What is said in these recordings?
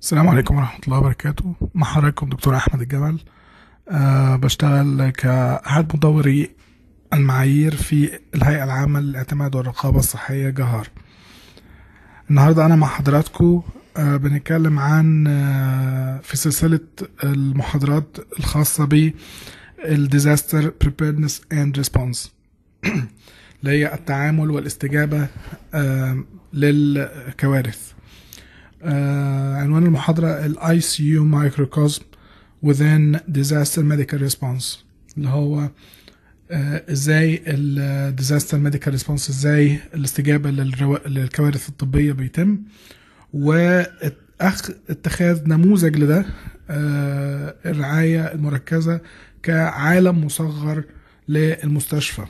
السلام عليكم ورحمة الله وبركاته مع حضراتكم دكتور أحمد الجمل أه بشتغل كأحد مطوري المعايير في الهيئة العامة للاعتماد والرقابة الصحية جهار النهاردة أنا مع حضراتكم أه بنتكلم عن أه في سلسلة المحاضرات الخاصة ب Disaster Preparedness and Response اللي هي التعامل والاستجابة أه للكوارث آه عنوان المحاضرة ال ICU Microcosm within Disaster Medical Response اللي هو آه ازاي ال Disaster Medical Response ازاي الاستجابة للرو... للكوارث الطبية بيتم واتخاذ نموذج لده آه الرعاية المركزة كعالم مصغر للمستشفى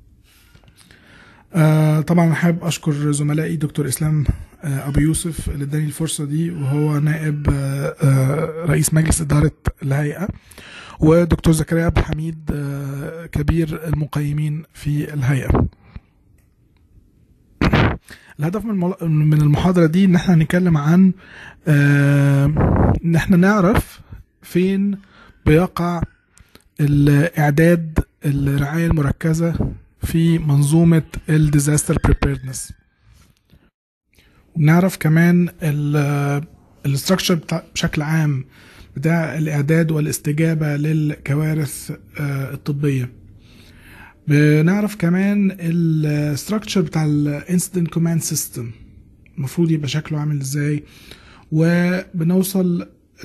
آه طبعا حابب اشكر زملائي دكتور اسلام آه ابو يوسف اللي اداني الفرصه دي وهو نائب آه آه رئيس مجلس اداره الهيئه ودكتور زكريا عبد الحميد آه كبير المقيمين في الهيئه الهدف من من المحاضره دي ان احنا هنتكلم عن آه ان احنا نعرف فين بيقع الاعداد الرعايه المركزه في منظومة الديزاستر بريبيردنس ونعرف كمان الاستراكشر بشكل عام بتاع الإعداد والاستجابة للكوارث الطبية بنعرف كمان الاستراكشر بتاع الانسيدنت كوماند سيستم المفروض يبقى شكله عامل ازاي وبنوصل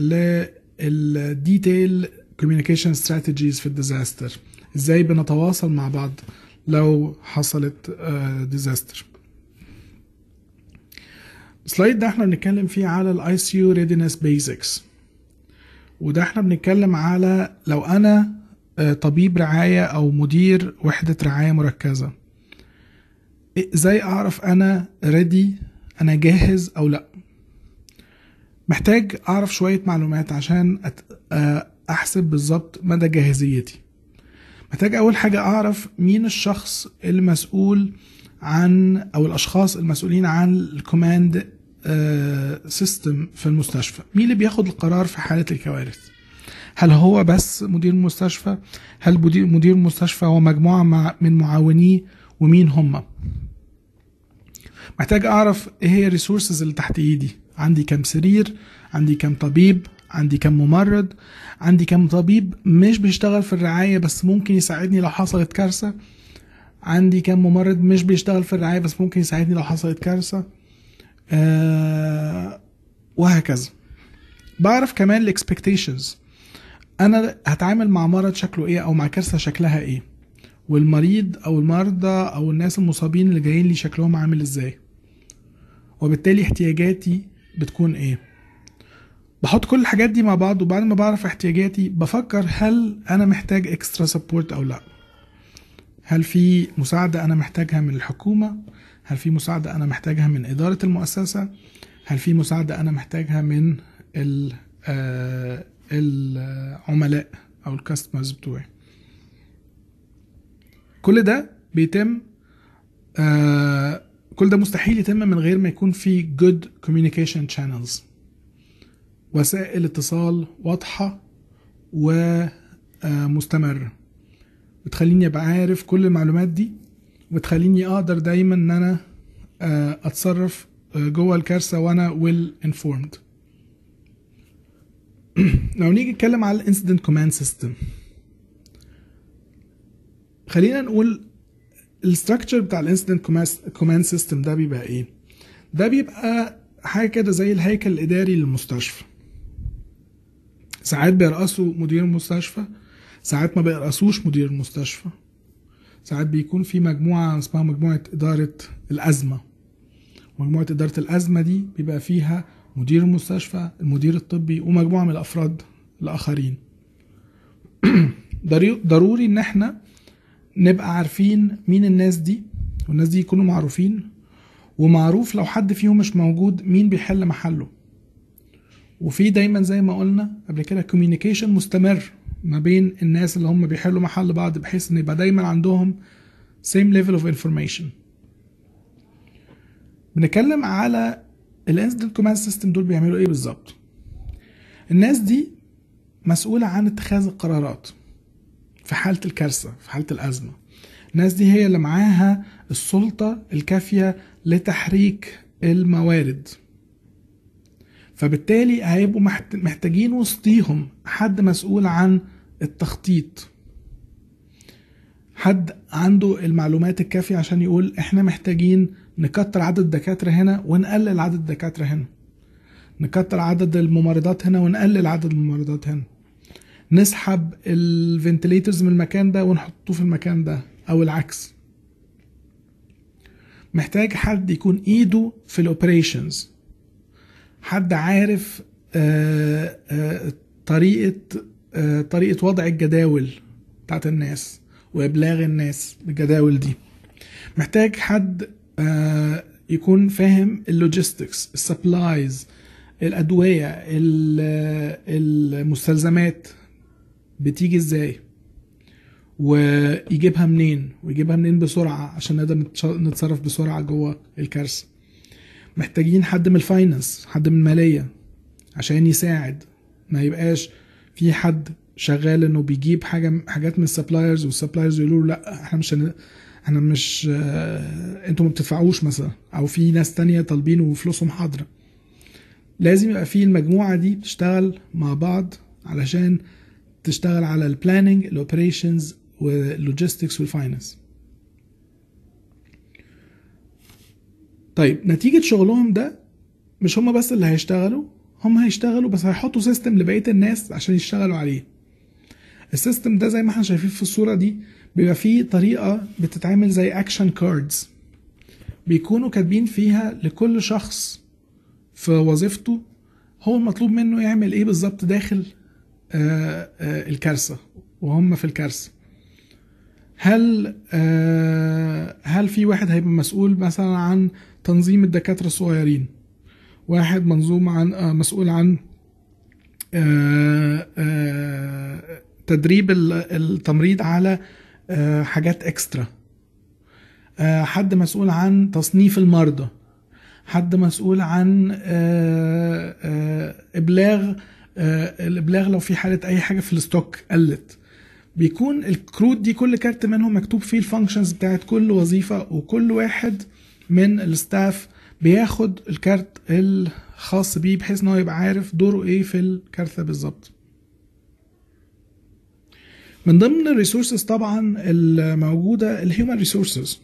للديتيل كوميونيكيشن استراتيجيز في الديزاستر ازاي بنتواصل مع بعض لو حصلت ديزاستر السلايد ده احنا بنتكلم فيه على الاي سي يو ريدينس بيزكس وده احنا بنتكلم على لو انا طبيب رعاية او مدير وحدة رعاية مركزة ازاي اعرف انا ريدي انا جاهز او لا محتاج اعرف شوية معلومات عشان احسب بالظبط مدى جاهزيتي محتاج اول حاجه اعرف مين الشخص المسؤول عن او الاشخاص المسؤولين عن الكوماند سيستم في المستشفى مين اللي بياخد القرار في حاله الكوارث هل هو بس مدير المستشفى هل مدير مدير المستشفى هو مجموعه مع من معاونيه ومين هم محتاج اعرف ايه هي الريسورسز اللي تحت ايدي عندي كام سرير عندي كام طبيب عندي كم ممرض عندي كم طبيب مش بيشتغل في الرعاية بس ممكن يساعدني لو حصلت كارثة عندي كم ممرض مش بيشتغل في الرعاية بس ممكن يساعدني لو حصلت كارثة آه وهكذا بعرف كمان الاكسبكتيشنز انا هتعامل مع مرض شكله ايه او مع كارثة شكلها ايه والمريض او المرضى او الناس المصابين اللي جايين لي شكلهم عامل ازاي وبالتالي احتياجاتي بتكون ايه بحط كل الحاجات دي مع بعض وبعد ما بعرف احتياجاتي بفكر هل انا محتاج اكسترا سبورت او لا هل في مساعدة أنا محتاجها من الحكومة؟ هل في مساعدة أنا محتاجها من إدارة المؤسسة؟ هل في مساعدة أنا محتاجها من العملاء أو الكاستمرز بتوعي؟ كل ده بيتم كل ده مستحيل يتم من غير ما يكون في good communication channels وسائل اتصال واضحة ومستمرة بتخليني ابقى عارف كل المعلومات دي وبتخليني اقدر دايما ان انا اتصرف جوه الكارثة وانا well informed لو نيجي نتكلم على الانسيدنت كوماند سيستم خلينا نقول الستراكشر بتاع الانسيدنت كوماند سيستم ده بيبقى ايه ده بيبقى حاجه كده زي الهيكل الاداري للمستشفى ساعات بيرقصوا مدير المستشفى ساعات ما بيرقصوش مدير المستشفى ساعات بيكون في مجموعة اسمها مجموعة إدارة الأزمة مجموعة إدارة الأزمة دي بيبقى فيها مدير المستشفى المدير الطبي ومجموعة من الأفراد الآخرين ضروري إن احنا نبقى عارفين مين الناس دي والناس دي يكونوا معروفين ومعروف لو حد فيهم مش موجود مين بيحل محله وفي دايما زي ما قلنا قبل كده كوميونيكيشن مستمر ما بين الناس اللي هم بيحلوا محل بعض بحيث ان يبقى دايما عندهم same level of information بنتكلم على الانسيدنت كوماند سيستم دول بيعملوا ايه بالظبط الناس دي مسؤولة عن اتخاذ القرارات في حالة الكارثة في حالة الأزمة الناس دي هي اللي معاها السلطة الكافية لتحريك الموارد فبالتالي هيبقوا محتاجين وسطيهم حد مسؤول عن التخطيط حد عنده المعلومات الكافية عشان يقول احنا محتاجين نكتر عدد الدكاترة هنا ونقلل عدد الدكاترة هنا نكتر عدد الممرضات هنا ونقلل عدد الممرضات هنا نسحب الفنتليترز من المكان ده ونحطه في المكان ده او العكس محتاج حد يكون ايده في الاوبريشنز حد عارف آه، آه، طريقه آه، طريقه وضع الجداول بتاعت الناس وابلاغ الناس بالجداول دي محتاج حد يكون فاهم اللوجيستكس السبلايز الادويه المستلزمات بتيجي ازاي ويجيبها منين ويجيبها منين بسرعه عشان نقدر نتصرف بسرعه جوه الكارثه محتاجين حد من الفاينانس حد من الماليه عشان يساعد ما يبقاش في حد شغال انه بيجيب حاجه حاجات من السبلايرز والسبلايرز يقولوا له لا احنا مش هن... احنا مش اه... انتوا ما بتدفعوش مثلا او في ناس تانية طالبين وفلوسهم حاضره لازم يبقى في المجموعه دي بتشتغل مع بعض علشان تشتغل على البلاننج الاوبريشنز واللوجيستكس والفاينانس طيب نتيجة شغلهم ده مش هما بس اللي هيشتغلوا هم هيشتغلوا بس هيحطوا سيستم لبقية الناس عشان يشتغلوا عليه السيستم ده زي ما احنا شايفين في الصورة دي بيبقى فيه طريقة بتتعمل زي اكشن كاردز بيكونوا كاتبين فيها لكل شخص في وظيفته هو المطلوب منه يعمل ايه بالظبط داخل آه، آه، الكارثة وهم في الكارثة هل آه، هل في واحد هيبقى مسؤول مثلا عن تنظيم الدكاتره الصغيرين واحد منظوم عن مسؤول عن تدريب التمريض على حاجات اكسترا حد مسؤول عن تصنيف المرضى حد مسؤول عن ابلاغ الابلاغ لو في حاله اي حاجه في الستوك قلت بيكون الكروت دي كل كارت منهم مكتوب فيه الفانكشنز بتاعت كل وظيفة وكل واحد من الستاف بياخد الكارت الخاص بيه بحيث ان هو يبقى عارف دوره ايه في الكارثة بالظبط من ضمن الريسورسز طبعا الموجودة الهيومن ريسورسز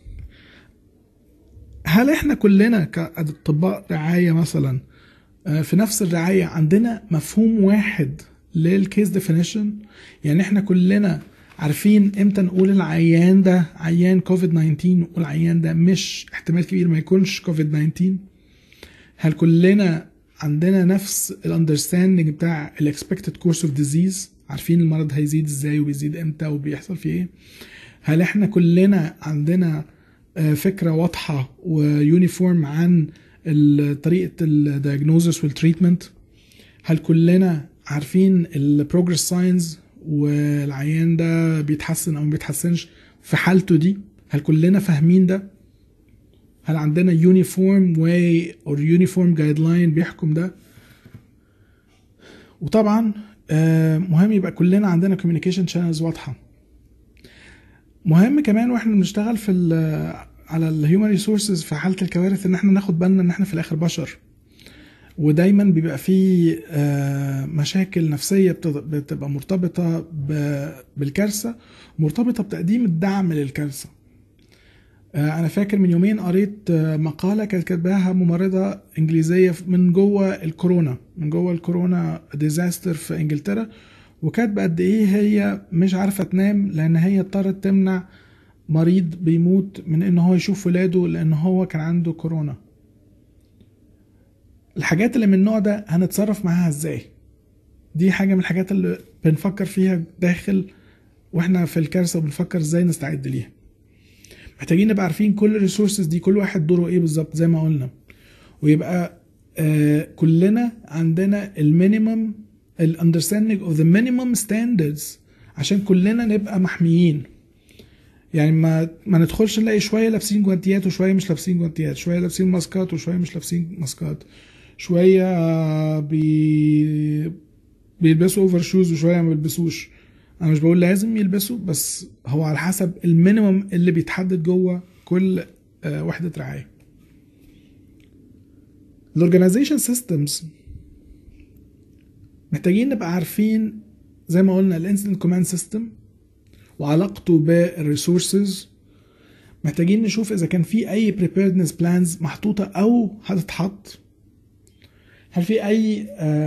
هل احنا كلنا كاطباء رعاية مثلا آه، في نفس الرعاية عندنا مفهوم واحد للكيس ديفينيشن يعني احنا كلنا عارفين امتى نقول العيان ده عيان كوفيد 19 والعيان ده مش احتمال كبير ما يكونش كوفيد 19 هل كلنا عندنا نفس الاندرستاندنج بتاع الاكسبكتد كورس اوف ديزيز عارفين المرض هيزيد ازاي وبيزيد امتى وبيحصل فيه ايه هل احنا كلنا عندنا آه، فكره واضحه ويونيفورم عن طريقه الدايجنوزس والتريتمنت هل كلنا عارفين البروجرس ساينز والعيان ده بيتحسن او ما بيتحسنش في حالته دي هل كلنا فاهمين ده هل عندنا يونيفورم واي او يونيفورم جايد لاين بيحكم ده وطبعا آه، مهم يبقى كلنا عندنا كوميونيكيشن شانلز واضحه مهم كمان واحنا بنشتغل في على الهيومن ريسورسز في حاله الكوارث ان احنا ناخد بالنا ان احنا في الاخر بشر ودايما بيبقى في آه، مشاكل نفسية بتبقى مرتبطة بالكارثة مرتبطة بتقديم الدعم للكارثة آه، أنا فاكر من يومين قريت آه، مقالة كانت كاتباها ممرضة إنجليزية من جوه الكورونا من جوه الكورونا ديزاستر في إنجلترا وكاتبة قد إيه هي مش عارفة تنام لأن هي اضطرت تمنع مريض بيموت من إن هو يشوف ولاده لأن هو كان عنده كورونا الحاجات اللي من النوع ده هنتصرف معاها ازاي دي حاجه من الحاجات اللي بنفكر فيها داخل واحنا في الكارثه وبنفكر ازاي نستعد ليها محتاجين نبقى عارفين كل الريسورسز دي كل واحد دوره ايه بالظبط زي ما قلنا ويبقى آه كلنا عندنا المينيمم الاندرستاندينج اوف ذا مينيمم ستاندردز عشان كلنا نبقى محميين يعني ما ما ندخلش نلاقي شويه لابسين جوانتيات وشويه مش لابسين جوانتيات شويه لابسين ماسكات وشويه مش لابسين ماسكات شويه بي بيلبسوا اوفر شوز وشويه ما بيلبسوش انا مش بقول لازم يلبسوا بس هو على حسب المينيمم اللي بيتحدد جوه كل آه، وحده رعايه الاورجنايزيشن سيستمز محتاجين نبقى عارفين زي ما قلنا الانسيدنت كوماند سيستم وعلاقته بالريسورسز محتاجين نشوف اذا كان في اي preparedness plans محطوطه او هتتحط هل في اي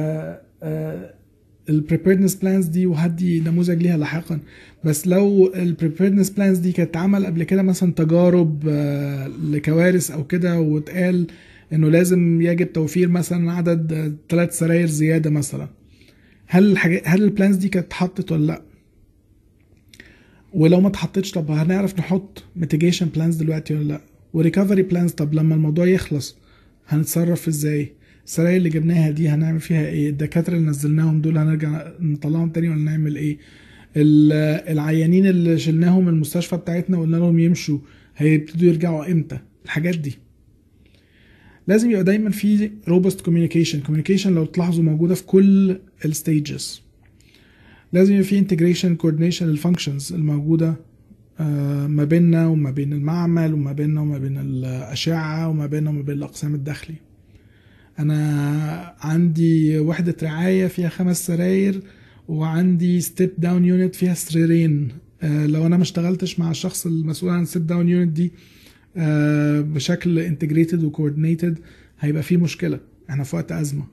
البريبيردنس بلانز دي وهدي نموذج ليها لاحقا بس لو البريبيردنس بلانز دي كانت اتعمل قبل كده مثلا تجارب آه، لكوارث او كده واتقال انه لازم يجب توفير مثلا عدد ثلاث سراير زياده مثلا هل الحاجات هل البلانز دي كانت اتحطت ولا لا ولو ما اتحطتش طب هنعرف نحط ميتيجيشن بلانز دلوقتي ولا لا وريكفري بلانز طب لما الموضوع يخلص هنتصرف ازاي السراير اللي جبناها دي هنعمل فيها ايه الدكاتره اللي نزلناهم دول هنرجع نطلعهم تاني ولا نعمل ايه العيانين اللي شلناهم من المستشفى بتاعتنا وقلنا لهم يمشوا هيبتدوا يرجعوا امتى الحاجات دي لازم يبقى دايما في روبست كوميونيكيشن كوميونيكيشن لو تلاحظوا موجوده في كل الستيجز لازم يبقى في انتجريشن كوردينيشن للفانكشنز الموجوده آه، ما بيننا وما بين المعمل وما بيننا وما بين الاشعه وما بيننا وما بين الاقسام الداخلي انا عندي وحده رعايه فيها خمس سراير وعندي ستيب داون يونت فيها سريرين آه، لو انا ما اشتغلتش مع الشخص المسؤول عن الستيب داون يونت دي آه، بشكل انتجريتد وكوردينيتد هيبقى في مشكله احنا في وقت ازمه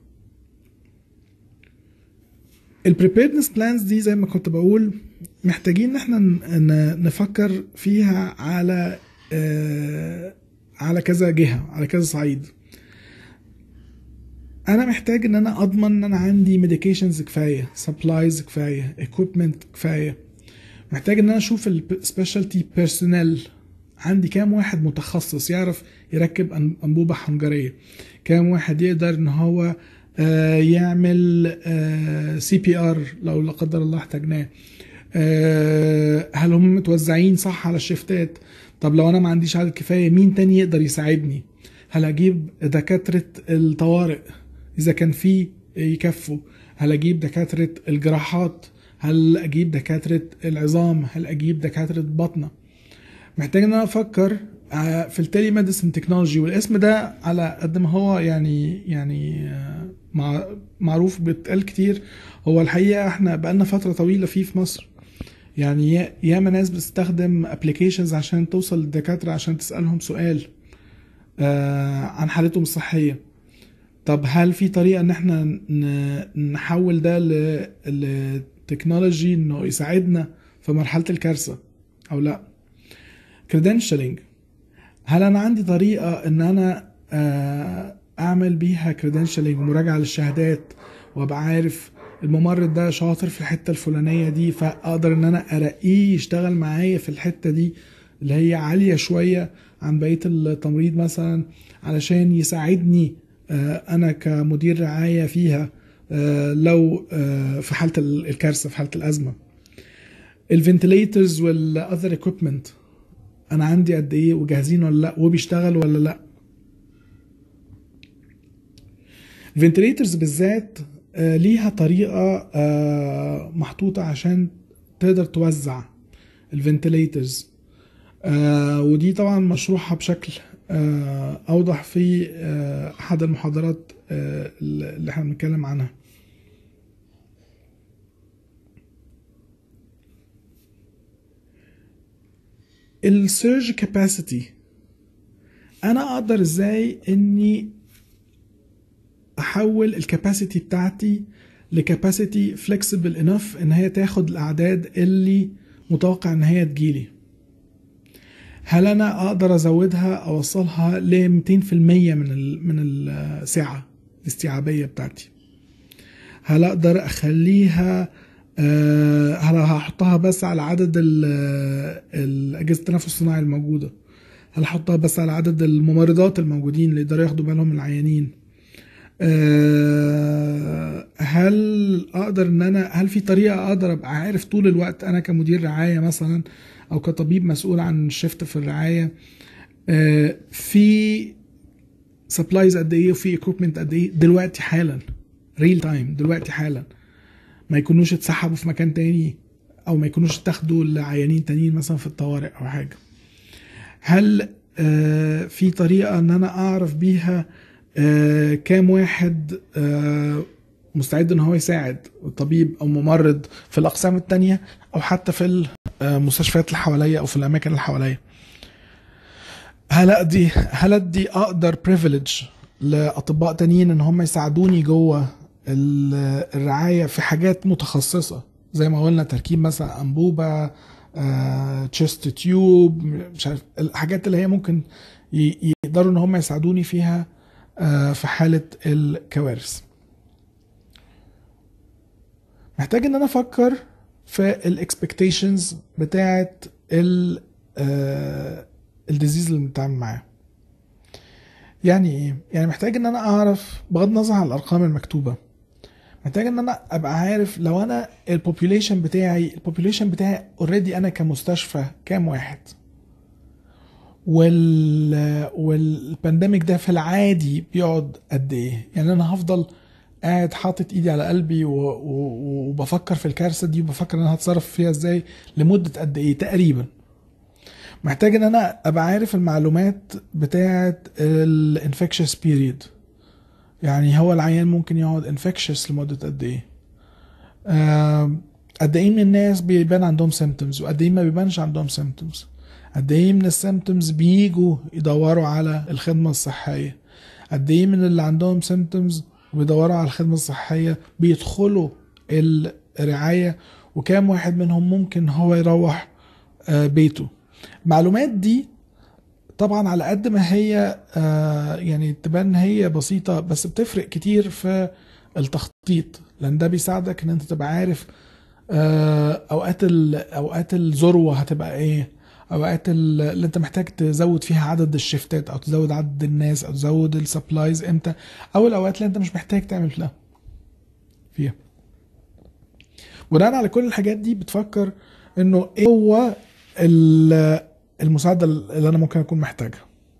البريبيردنس بلانز دي زي ما كنت بقول محتاجين ان احنا نفكر فيها على آه، على كذا جهه على كذا صعيد انا محتاج ان انا اضمن ان انا عندي ميديكيشنز كفايه سبلايز كفايه ايكويبمنت كفايه محتاج ان انا اشوف السبيشالتي بيرسونيل عندي كام واحد متخصص يعرف يركب انبوبه حنجريه كام واحد يقدر ان هو آه، يعمل سي بي ار لو لا قدر الله احتاجناه آه، هل هم متوزعين صح على الشفتات طب لو انا ما عنديش عدد كفايه مين تاني يقدر يساعدني هل اجيب دكاتره الطوارئ اذا كان في يكفوا هل اجيب دكاتره الجراحات هل اجيب دكاتره العظام هل اجيب دكاتره بطنه محتاج ان انا افكر آه، في التيلي ميديسن تكنولوجي والاسم ده على قد ما هو يعني يعني آه، معروف بيتقال كتير هو الحقيقه احنا بقالنا فتره طويله فيه في مصر يعني ياما ناس بتستخدم ابلكيشنز عشان توصل للدكاتره عشان تسالهم سؤال آه، عن حالتهم الصحيه طب هل في طريقه ان احنا نحول ده لتكنولوجي انه يساعدنا في مرحله الكارثه او لا كريدنشالينج هل انا عندي طريقه ان انا آه، اعمل بيها كريدنشالينج مراجعه للشهادات وابقى عارف الممرض ده شاطر في الحته الفلانيه دي فاقدر ان انا ارقيه يشتغل معايا في الحته دي اللي هي عاليه شويه عن بقيه التمريض مثلا علشان يساعدني آه، انا كمدير رعايه فيها آه، لو آه، في حاله الكارثه في حاله الازمه الفنتليترز والاذر اكويبمنت انا عندي قد ايه وجاهزين ولا لا وبيشتغل ولا لا الفنتليترز بالذات ليها طريقه محطوطه عشان تقدر توزع الفنتليترز ودي طبعا مشروحه بشكل آه، اوضح في آه، احد المحاضرات آه، اللي احنا بنتكلم عنها السيرج كاباسيتي انا اقدر ازاي اني احول الكاباسيتي بتاعتي لكاباسيتي فليكسبل انف ان هي تاخد الاعداد اللي متوقع ان هي تجيلي هل انا اقدر ازودها اوصلها ل 200% من من السعه الاستيعابيه بتاعتي هل اقدر اخليها آه، هل هحطها بس على عدد الاجهزه التنفس الصناعي الموجوده هل احطها بس على عدد الممرضات الموجودين اللي يقدروا ياخدوا بالهم من العيانين آه، هل اقدر ان انا هل في طريقه اقدر ابقى عارف طول الوقت انا كمدير رعايه مثلا او كطبيب مسؤول عن الشفت في الرعايه آه، في سبلايز قد ايه وفي اكويبمنت قد ايه دلوقتي حالا ريل تايم دلوقتي حالا ما يكونوش اتسحبوا في مكان تاني او ما يكونوش اتاخدوا لعيانين تانيين مثلا في الطوارئ او حاجه هل آه، في طريقه ان انا اعرف بيها آه، كام واحد آه، مستعد ان هو يساعد طبيب او ممرض في الاقسام التانية او حتى في المستشفيات اللي حواليا او في الاماكن اللي حواليا هل ادي هل ادي اقدر بريفليج لاطباء تانيين ان هم يساعدوني جوه ال- الرعايه في حاجات متخصصه زي ما قلنا تركيب مثلا انبوبه تشيست تيوب مش عارف الحاجات اللي هي ممكن ي- يقدروا ان هم يساعدوني فيها آه، في حاله الكوارث محتاج ان انا افكر في الاكسبكتيشنز بتاعت ال الديزيز اللي بنتعامل معاه يعني ايه يعني محتاج ان انا اعرف بغض النظر عن الارقام المكتوبه محتاج ان انا ابقى عارف لو انا البوبوليشن بتاعي البوبوليشن بتاعي اوريدي انا كمستشفى كام واحد وال والبانديميك ده في العادي بيقعد قد ايه يعني انا هفضل قاعد حاطط ايدي على قلبي و... و... وبفكر في الكارثه دي وبفكر ان انا هتصرف فيها ازاي لمده قد ايه تقريبا محتاج ان انا ابقى عارف المعلومات بتاعه الانفكشس بيريد يعني هو العيان ممكن يقعد انفكشس لمده قد ايه آم، قد ايه من الناس بيبان عندهم سيمتومز وقد ايه ما بيبانش عندهم سيمتومز قد ايه من السيمتومز بيجوا يدوروا على الخدمه الصحيه قد ايه من اللي عندهم سيمتومز وبيدوروا على الخدمه الصحيه بيدخلوا الرعايه وكام واحد منهم ممكن هو يروح آه، بيته المعلومات دي طبعا على قد ما هي آه، يعني تبان إن هي بسيطة بس بتفرق كتير في التخطيط لان ده بيساعدك ان انت تبقى عارف آه، اوقات ال- اوقات الذروة هتبقى ايه اوقات ال- اللي انت محتاج تزود فيها عدد الشفتات او تزود عدد الناس او تزود السبلايز امتى او الاوقات اللي انت مش محتاج تعمل فيها فيها بناء على كل الحاجات دي بتفكر انه ايه هو ال- المساعده اللي انا ممكن اكون محتاجها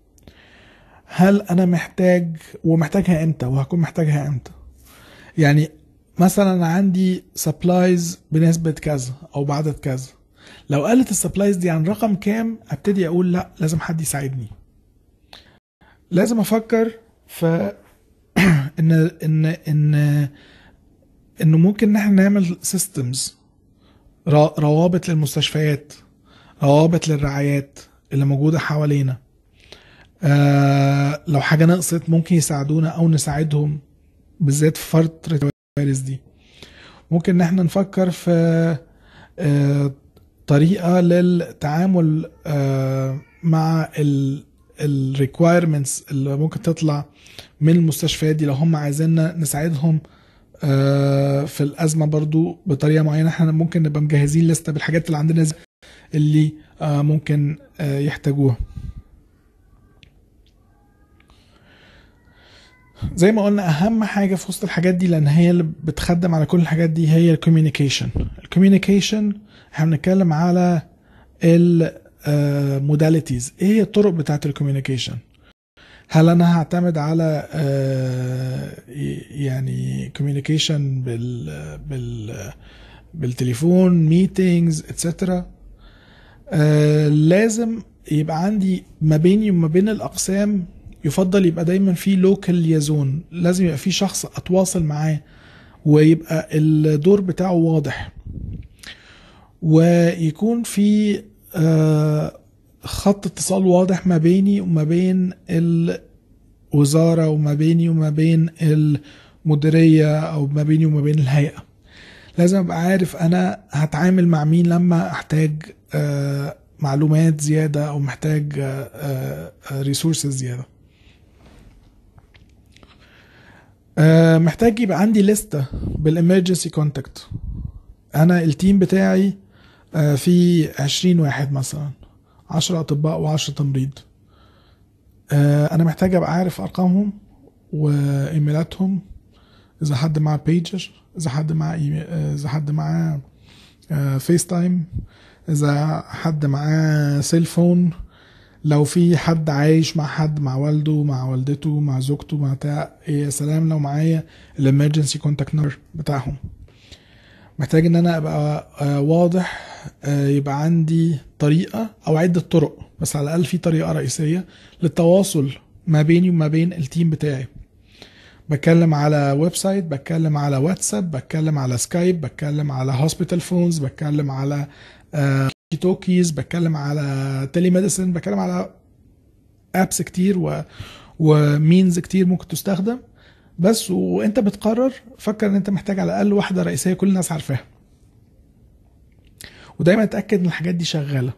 هل انا محتاج ومحتاجها امتى وهكون محتاجها امتى يعني مثلا انا عندي سبلايز بنسبه كذا او بعدد كذا لو قالت السبلايز دي عن رقم كام ابتدي اقول لا لازم حد يساعدني لازم افكر في ان ان ان انه ممكن ان احنا نعمل سيستمز روابط للمستشفيات روابط للرعايات اللي موجوده حوالينا آه لو حاجه نقصت ممكن يساعدونا او نساعدهم بالذات في فتره الكوارث دي ممكن ان احنا نفكر في آه طريقه للتعامل آه مع الريكوايرمنتس اللي ممكن تطلع من المستشفيات دي لو هم عايزيننا نساعدهم آه في الازمه برضو بطريقه معينه احنا ممكن نبقى مجهزين لسته بالحاجات اللي عندنا اللي آه ممكن آه يحتاجوها زي ما قلنا اهم حاجه في وسط الحاجات دي لان هي اللي بتخدم على كل الحاجات دي هي الكوميونيكيشن الكوميونيكيشن احنا بنتكلم على الموداليتيز ايه هي الطرق بتاعه الكوميونيكيشن هل انا هعتمد على آه يعني كوميونيكيشن بال بال بالتليفون ميتينجز اتسترا لازم يبقى عندي ما بيني وما بين الاقسام يفضل يبقى دايما في لوكال ليزون لازم يبقى في شخص اتواصل معاه ويبقى الدور بتاعه واضح ويكون في آه خط اتصال واضح ما بيني وما بين الوزارة وما بيني وما بين المديرية أو ما بيني وما بين الهيئة لازم أبقى عارف أنا هتعامل مع مين لما أحتاج آه معلومات زيادة أو محتاج ريسورسز زيادة آه محتاج يبقى عندي لستة بالإمرجنسي كونتاكت أنا التيم بتاعي آه في عشرين واحد مثلا عشرة أطباء وعشرة تمريض أنا محتاج أبقى عارف أرقامهم وإيميلاتهم إذا حد معاه بيجر إذا حد معاه إذا حد معاه فيس تايم إذا حد معاه سيل فون لو في حد عايش مع حد مع والده مع والدته مع زوجته مع بتاع يا سلام لو معايا الامرجنسي كونتاكت نمبر بتاعهم محتاج ان انا ابقى آه، واضح آه، يبقى عندي طريقه او عده طرق بس على الاقل في طريقه رئيسيه للتواصل ما بيني وما بين التيم بتاعي بتكلم على ويب سايت بتكلم على واتساب بتكلم على سكايب بتكلم على هوسبيتال فونز بتكلم على توكيز بتكلم على تيلي ميديسن بتكلم على ابس كتير و ومينز كتير ممكن تستخدم بس وانت بتقرر فكر ان انت محتاج على الاقل واحده رئيسيه كل الناس عارفاها ودايما اتاكد ان الحاجات دي شغاله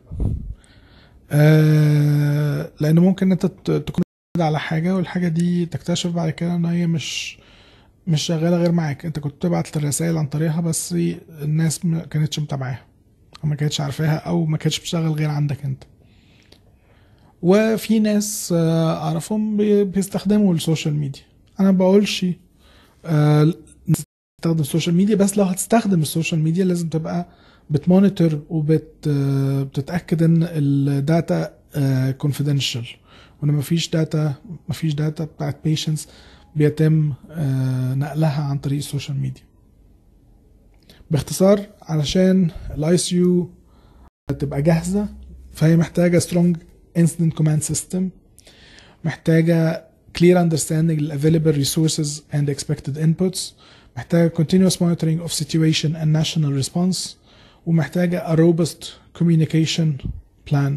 آه لان ممكن انت ت- تكون على حاجه والحاجه دي تكتشف بعد كده ان هي مش مش شغاله غير معاك انت كنت تبعت الرسائل عن طريقها بس الناس ما كانتش متابعاها او ما كانتش عارفاها او ما كانتش بتشتغل غير عندك انت وفي ناس آه، اعرفهم بي- بيستخدموا السوشيال ميديا انا ما بقولش آه، تستخدم السوشيال ميديا بس لو هتستخدم السوشيال ميديا لازم تبقى بتمونيتور وبتتاكد ان الداتا كونفيدنشال وان مفيش داتا مفيش داتا بتاعت بيشنتس بيتم آه، نقلها عن طريق السوشيال ميديا باختصار علشان الاي سي يو تبقى جاهزه فهي محتاجه strong incident command system محتاجه clear understanding of available resources and expected inputs محتاجه continuous monitoring of situation and national response ومحتاجه a robust communication plan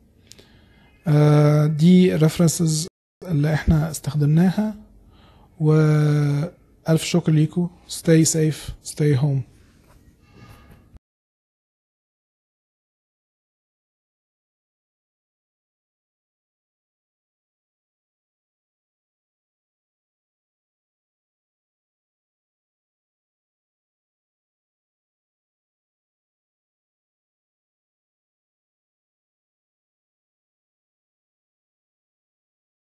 آه، دي references اللي احنا استخدمناها وألف شكر ليكم stay safe stay home